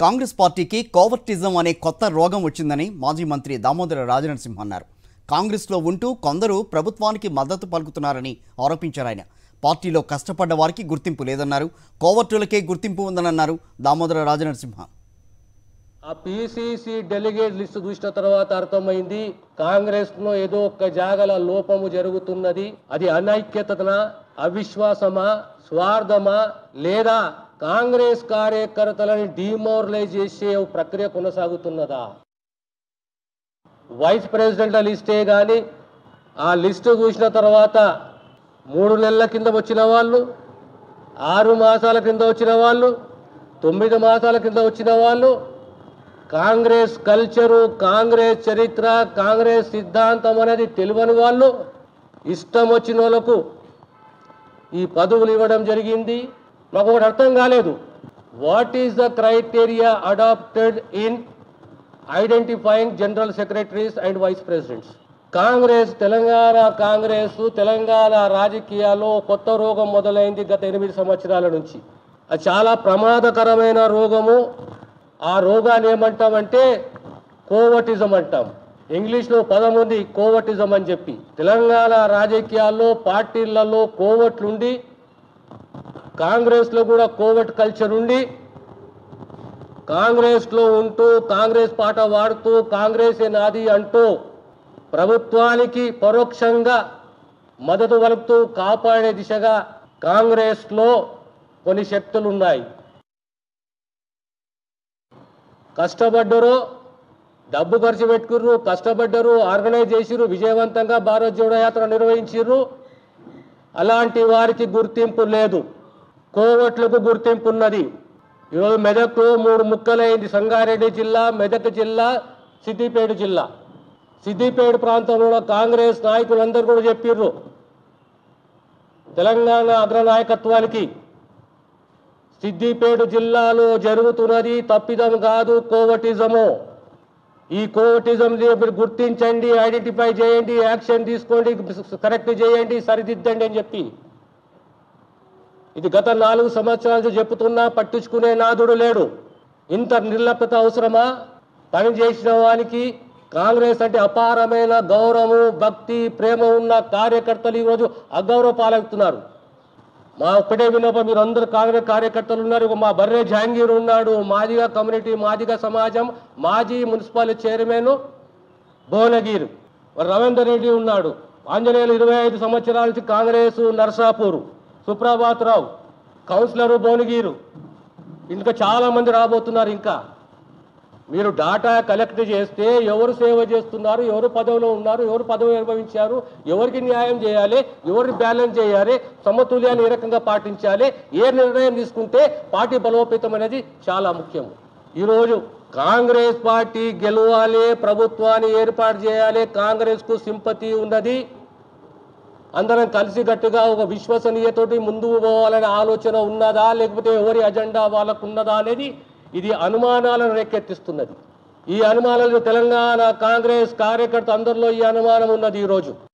కాంగ్రెస్ పార్టీకి కోవర్టిజం అనే కొత్త రోగం వచ్చిందని మాజీ మంత్రి దామోదర రాజనరసింహ అన్నారు కాంగ్రెస్లో ఉంటూ కొందరు ప్రభుత్వానికి మద్దతు పలుకుతున్నారని ఆరోపించారు ఆయన పార్టీలో కష్టపడ్డ వారికి గుర్తింపు లేదన్నారు కోవర్టులకే గుర్తింపు ఉందనన్నారు దామోదర రాజనరసింహ ఆ పిసిసి డెలిగేట్ లిస్టు చూసిన తర్వాత అర్థమైంది కాంగ్రెస్ లో ఏదో ఒక్క జాగల లోపము జరుగుతున్నది అది అనైక్యతనా అవిశ్వాసమా స్వార్థమా లేదా కాంగ్రెస్ కార్యకర్తలని డిమోరలైజ్ చేసే ప్రక్రియ కొనసాగుతున్నదా వైస్ ప్రెసిడెంట్ల లిస్టే కానీ ఆ లిస్టు చూసిన తర్వాత మూడు నెలల కింద వచ్చిన వాళ్ళు ఆరు మాసాల కింద వచ్చిన వాళ్ళు తొమ్మిది మాసాల కింద వచ్చిన వాళ్ళు కాంగ్రెస్ కల్చరు కాంగ్రెస్ చరిత్ర కాంగ్రెస్ సిద్ధాంతం అనేది తెలియని వాళ్ళు ఇష్టం వచ్చిన వాళ్ళకు ఈ పదవులు ఇవ్వడం జరిగింది మాకు ఒకటి అర్థం కాలేదు what is the criteria adopted in identifying general secretaries and vice presidents Congress Telangana Congress Telangana రాజకీయాల్లో కొత్త రోగం మొదలైంది గత ఎనిమిది సంవత్సరాల నుంచి అది చాలా ప్రమాదకరమైన రోగము ఆ రోగాన్ని ఏమంటామంటే కోవటిజం అంటాం ఇంగ్లీష్లో పదం ఉంది కోవటిజం అని చెప్పి తెలంగాణ రాజకీయాల్లో పార్టీలలో కోవట్లుండి కాంగ్రెస్లో కూడా కోవట్ కల్చర్ ఉండి కాంగ్రెస్లో ఉంటూ కాంగ్రెస్ పాట వాడుతూ కాంగ్రెస్ నాది అంటూ ప్రభుత్వానికి పరోక్షంగా మద్దతు వలుపుతూ కాపాడే దిశగా కాంగ్రెస్లో కొన్ని శక్తులు ఉన్నాయి కష్టపడ్డరు డబ్బు ఖర్చు పెట్టుకుర్రు కష్టపడ్డరు ఆర్గనైజ్ చేసిర్రు విజయవంతంగా భారత్ జోడో యాత్ర నిర్వహించిర్రు అలాంటి వారికి గుర్తింపు లేదు కోవట్లకు గుర్తింపు ఉన్నది ఈరోజు మెదక్లో మూడు ముక్కలైంది సంగారెడ్డి జిల్లా మెదక్ జిల్లా సిద్దిపేట జిల్లా సిద్దిపేట ప్రాంతంలో ఉన్న కాంగ్రెస్ నాయకులందరూ కూడా చెప్పిర్రు తెలంగాణ అగ్రనాయకత్వానికి సిద్దిపేట జిల్లాలో జరుగుతున్నది తప్పిదం కాదు కోవటిజము ఈ కోవటిజం మీరు గుర్తించండి ఐడెంటిఫై చేయండి యాక్షన్ తీసుకోండి కరెక్ట్ చేయండి సరిదిద్దండి అని చెప్పి ఇది గత నాలుగు సంవత్సరాల నుంచి చెప్తున్నా పట్టించుకునే నాదుడు లేడు ఇంత నిర్లప్తత అవసరమా పని చేసిన వానికి కాంగ్రెస్ అంటే అపారమైన గౌరవము భక్తి ప్రేమ ఉన్న కార్యకర్తలు ఈరోజు అగౌరవ పాలవుతున్నారు మా ఒక్కటే విన్నపం మీరు అందరు కాంగ్రెస్ కార్యకర్తలు ఉన్నారు ఇక మా బర్రె జహాంగీర్ ఉన్నాడు మాదిగా కమ్యూనిటీ మాదిగా సమాజం మాజీ మున్సిపల్ చైర్మన్ భువనగిరి మరి రవీందర్ రెడ్డి ఉన్నాడు ఆంజనేయులు ఇరవై ఐదు సంవత్సరాల నుంచి కాంగ్రెస్ నర్సాపూర్ సుప్రభాత్ రావు కౌన్సిలర్ భువనగిరు ఇంకా చాలా మంది రాబోతున్నారు ఇంకా మీరు డాటా కలెక్ట్ చేస్తే ఎవరు సేవ చేస్తున్నారు ఎవరు పదవిలో ఉన్నారు ఎవరు పదవి నిర్వహించారు ఎవరికి న్యాయం చేయాలి ఎవరిని బ్యాలెన్స్ చేయాలి సమతుల్యాన్ని ఏ రకంగా పాటించాలి ఏ నిర్ణయం తీసుకుంటే పార్టీ బలోపేతం అనేది చాలా ముఖ్యం ఈరోజు కాంగ్రెస్ పార్టీ గెలవాలి ప్రభుత్వాన్ని ఏర్పాటు చేయాలి కాంగ్రెస్కు సింపతి ఉన్నది అందరం కలిసి గట్టుగా ఒక విశ్వసనీయతోటి ముందుకు పోవాలనే ఆలోచన ఉన్నదా లేకపోతే ఎవరి అజెండా వాళ్ళకు ఉన్నదా అనేది ఇది అనుమానాలను రేకెత్తిస్తున్నది ఈ అనుమానాలు తెలంగాణ కాంగ్రెస్ కార్యకర్త అందరిలో ఈ అనుమానం ఉన్నది ఈరోజు